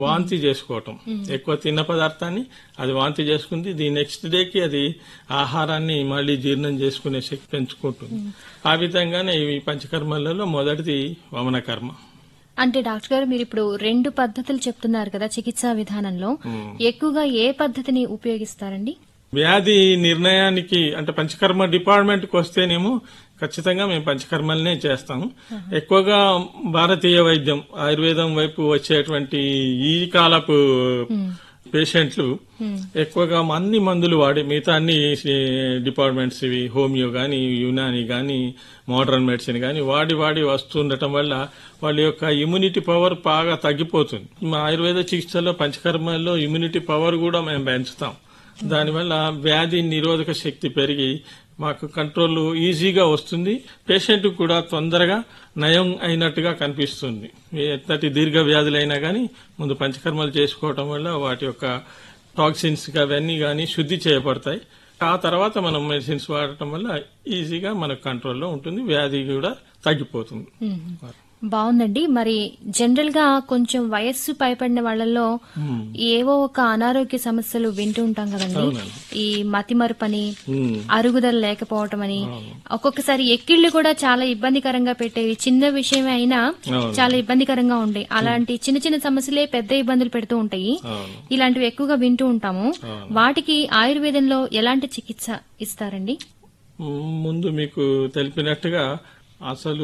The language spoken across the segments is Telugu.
వాంతి చేసుకోవటం ఎక్కువ తిన్న పదార్థాన్ని అది వాంతి చేసుకుంది ది నెక్స్ట్ డేకి అది ఆహారాన్ని మళ్ళీ జీర్ణం చేసుకునే శక్తి పెంచుకుంటుంది ఆ విధంగానే ఇవి పంచకర్మలలో మొదటిది వమన కర్మ అంటే డాక్టర్ గారు మీరు ఇప్పుడు రెండు పద్ధతులు చెప్తున్నారు కదా చికిత్సా విధానంలో ఎక్కువగా ఏ పద్ధతిని ఉపయోగిస్తారండి వ్యాధి నిర్ణయానికి అంటే పంచకర్మ డిపార్ట్మెంట్ కి వస్తేనేమో ఖచ్చితంగా మేము పంచకర్మలనే చేస్తాము ఎక్కువగా భారతీయ వైద్యం ఆయుర్వేదం వైపు వచ్చేటువంటి ఈ కాలపు పేషెంట్లు ఎక్కువగా అన్ని మందులు వాడి మిగతా అన్ని డిపార్ట్మెంట్స్ ఇవి హోమియో గాని యునాని గాని మోడర్న్ మెడిసిన్ గాని వాడి వాడి వస్తుండటం వల్ల వాళ్ళ యొక్క ఇమ్యూనిటీ పవర్ బాగా తగ్గిపోతుంది మా ఆయుర్వేద చికిత్సలో పంచకర్మల్లో ఇమ్యూనిటీ పవర్ కూడా మేము పెంచుతాం దానివల్ల వ్యాధి నిరోధక శక్తి పెరిగి మాకు కంట్రోల్ ఈజీగా వస్తుంది పేషెంట్ కూడా తొందరగా నయం అయినట్టుగా కనిపిస్తుంది ఎంతటి దీర్ఘ వ్యాధులైనా కానీ ముందు పంచకర్మలు చేసుకోవటం వల్ల వాటి యొక్క టాక్సిన్స్ అవన్నీ కానీ శుద్ధి చేయబడతాయి ఆ తర్వాత మనం మెడిసిన్స్ వాడటం వల్ల ఈజీగా మనకు కంట్రోల్లో ఉంటుంది వ్యాధి కూడా తగ్గిపోతుంది బాగుందండి మరి జనరల్ గా కొంచెం వయస్సు పైపడిన వాళ్ళలో ఏవో ఒక అనారోగ్య సమస్యలు వింటూ ఉంటాం కదండి అవునండి. ఈ మతిమరుపని ఉమ్. అరుగుదల లేకపోవటం అని ఒక్కొక్కసారి ఎక్కిళ్లు కూడా చాలా ఇబ్బందికరంగా పెట్టేవి చిన్న విషయమే అయినా అవును. చాలా ఇబ్బందికరంగా ఉంటాయి అలాంటి చిన్న చిన్న సమస్యలే పెద్ద ఇబ్బందులు పెడుతూ ఉంటాయి అవును ఇలాంటివి ఎక్కువగా వింటూ ఉంటాము అవును. వాటికి ఆయుర్వేదంలో ఎలాంటి చికిత్స ఇస్తారండి ముందు మీకు తెలిపినట్టుగా అసలు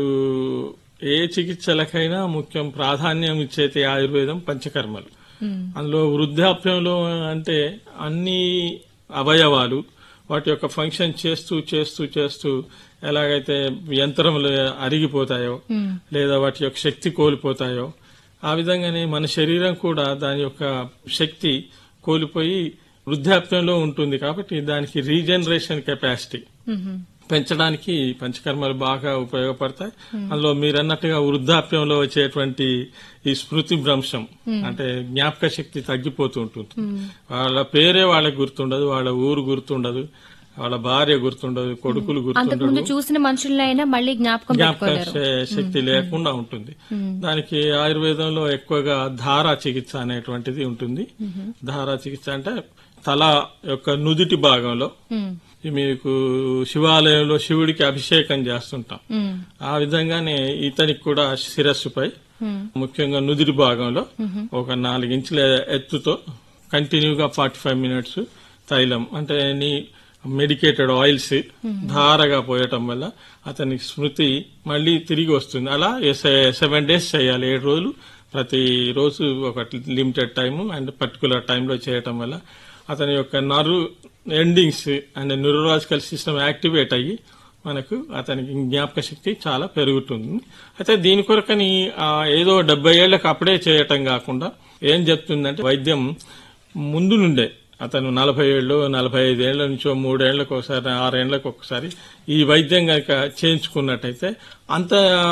ఏ చికిత్సలకైనా ముఖ్యం ప్రాధాన్యం ఇచ్చేది ఆయుర్వేదం పంచకర్మలు ఉమ్, అందులో వృద్ధాప్యంలో అంటే అన్ని అవయవాలు వాటి యొక్క ఫంక్షన్ చేస్తూ చేస్తూ చేస్తూ ఎలాగైతే యంత్రములు అరిగిపోతాయో ఉమ్, లేదా వాటి యొక్క శక్తి కోల్పోతాయో ఆ విధంగానే మన శరీరం కూడా దాని యొక్క శక్తి కోల్పోయి వృద్ధాప్యంలో ఉంటుంది కాబట్టి దానికి రీజనరేషన్ కెపాసిటీ ఉమ్, పెంచడానికి పంచకర్మలు బాగా ఉపయోగపడతాయి అందులో మీరన్నట్టుగా వృద్ధాప్యంలో వచ్చేటువంటి ఈ స్మృతి భ్రంశం అంటే జ్ఞాపక శక్తి తగ్గిపోతూ ఉంటుంది వాళ్ళ పేరే వాళ్ళకి గుర్తుండదు వాళ్ళ ఊరు గుర్తుండదు వాళ్ళ భార్య గుర్తుండదు కొడుకులు అంతకుముందు గుర్తుండదు చూసిన మనుషులైనా మళ్ళీ జ్ఞాపకం జ్ఞాపక పెట్టుకోలేరు శ- శక్తి లేకుండా ఉంటుంది ఉమ్, దానికి ఆయుర్వేదంలో ఎక్కువగా ధారా చికిత్స అనేటువంటిది ఉంటుంది ధారా చికిత్స అంటే తల యొక్క నుదిటి భాగంలో ఉమ్, ఈ మీకు శివాలయంలో శివుడికి అభిషేకం చేస్తుంటాం ఉమ్, ఆ విధంగానే ఇతనికి కూడా శిరస్సుపై ఉమ్, ముఖ్యంగా నుదిరి భాగంలో ఒక నాలుగించుల ఎత్తుతో కంటిన్యూగా ఫార్టీ ఫైవ్ మినిట్స్ తైలం అంటే నీ మెడికేటెడ్ ఆయిల్స్ ధారగా పోయటం వల్ల అతనికి స్మృతి మళ్ళీ తిరిగి వస్తుంది అలా సెవెన్ డేస్ చేయాలి ఏడు రోజులు ప్రతి రోజు ఒక లిమిటెడ్ టైం అండ్ పర్టికులర్ టైంలో చేయటం వల్ల అతని యొక్క nerve endings and neurological system activate అయ్యి మనకు అతనికి జ్ఞాపక శక్తి చాలా పెరుగుతుంది అయితే దీని కొరకని ఆ, ఏదో డెబ్బై ఏళ్లకు అప్పుడే చేయటం కాకుండా ఏం చెప్తుందంటే వైద్యం ముందు నుండే అతను నలభై ఏళ్ళు నలభై ఐదు ఏళ్ల నుంచో మూడేళ్లకు ఒకసారి ఆరేళ్లకు ఒకసారి ఈ వైద్యం కనుక చేయించుకున్నట్టయితే అంత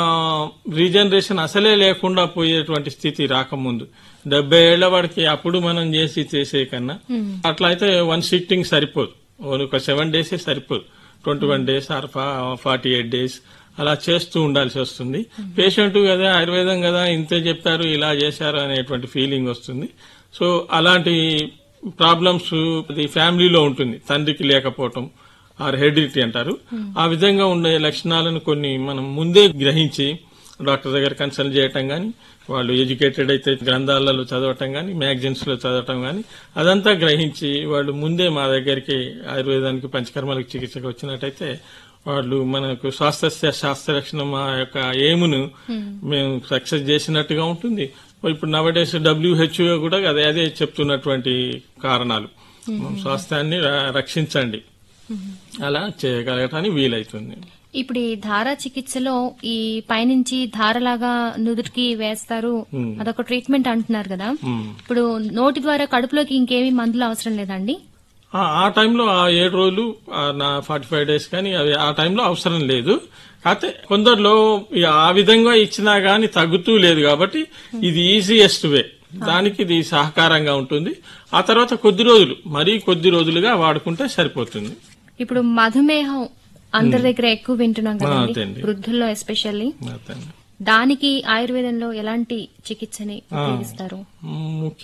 రీజనరేషన్ అసలే లేకుండా పోయేటువంటి స్థితి రాకముందు డెబ్బై ఏళ్ల వాడికి అప్పుడు మనం చేసి చేసే కన్నా అట్లా అయితే వన్ సిట్టింగ్ సరిపోదు ఒక సెవెన్ డేసే సరిపోదు twenty one days or forty eight days అలా చేస్తూ ఉండాల్సి వస్తుంది పేషెంట్ కదా ఆయుర్వేదం కదా ఇంతే చెప్పారు ఇలా చేశారు అనేటువంటి ఫీలింగ్ వస్తుంది సో అలాంటి ప్రాబ్లమ్స్ ఫ్యామిలీలో ఉంటుంది తండ్రికి లేకపోవటం ఆర్ హెరిడిటీ అంటారు ఆ విధంగా ఉండే లక్షణాలను కొన్ని మనం ముందే గ్రహించి డాక్టర్ దగ్గర కన్సల్ట్ చేయటం గాని వాళ్ళు ఎడ్యుకేటెడ్ అయితే గ్రంథాలలో చదవటం గాని మ్యాగజైన్స్ లో చదవటం గాని అదంతా గ్రహించి వాళ్ళు ముందే మా దగ్గరికి ఆయుర్వేదానికి పంచకర్మలకు చికిత్సకు వచ్చినట్టయితే వాళ్ళు మనకు స్వాస్థ్య శాస్త్ర రక్షణ మా యొక్క ఏమును మేము సక్సెస్ చేసినట్టుగా ఉంటుంది ఇప్పుడు నవడేస్ డబ్ల్యూహెచ్ఓ కూడా అదే అదే చెప్తున్నటువంటి కారణాలు స్వాస్థ్యాన్ని ర- రక్షించండి అలా చేయగలగటానికి వీలైతుంది ఇప్పుడు ఈ ధారా చికిత్సలో ఈ పైనుంచి ధారలాగా నుదుటికి వేస్తారు ఉమ్. అదొక ట్రీట్మెంట్ అంటున్నారు కదా ఉమ్. ఇప్పుడు నోటి ద్వారా కడుపులోకి ఇంకేమీ మందులు అవసరం లేదండి ఆ ఆ టైంలో ఆ ఏడు రోజులు ఆ నా ఫార్టీ ఫైవ్ డేస్ కానీ అవి ఆ టైంలో అవసరం లేదు కాకపోతే కొందరిలో ఈ ఆ విధంగా ఇచ్చినా గానీ తగ్గుతూ లేదు కాబట్టి ఇది ఈజియెస్ట్ వే దానికి ఇది సహకారంగా ఉంటుంది ఆ తర్వాత కొద్ది రోజులు మరీ కొద్ది రోజులుగా వాడుకుంటే సరిపోతుంది ఇప్పుడు మధుమేహం అందరి దగ్గర ఎక్కువ వింటున్నాం కదండి అదండి. వృద్ధుల్లో ఎస్పెషల్లీ అదండి. దానికి ఆయుర్వేదంలో ఎలాంటి చికిత్సని ఉపయోగిస్తారు ముఖ్య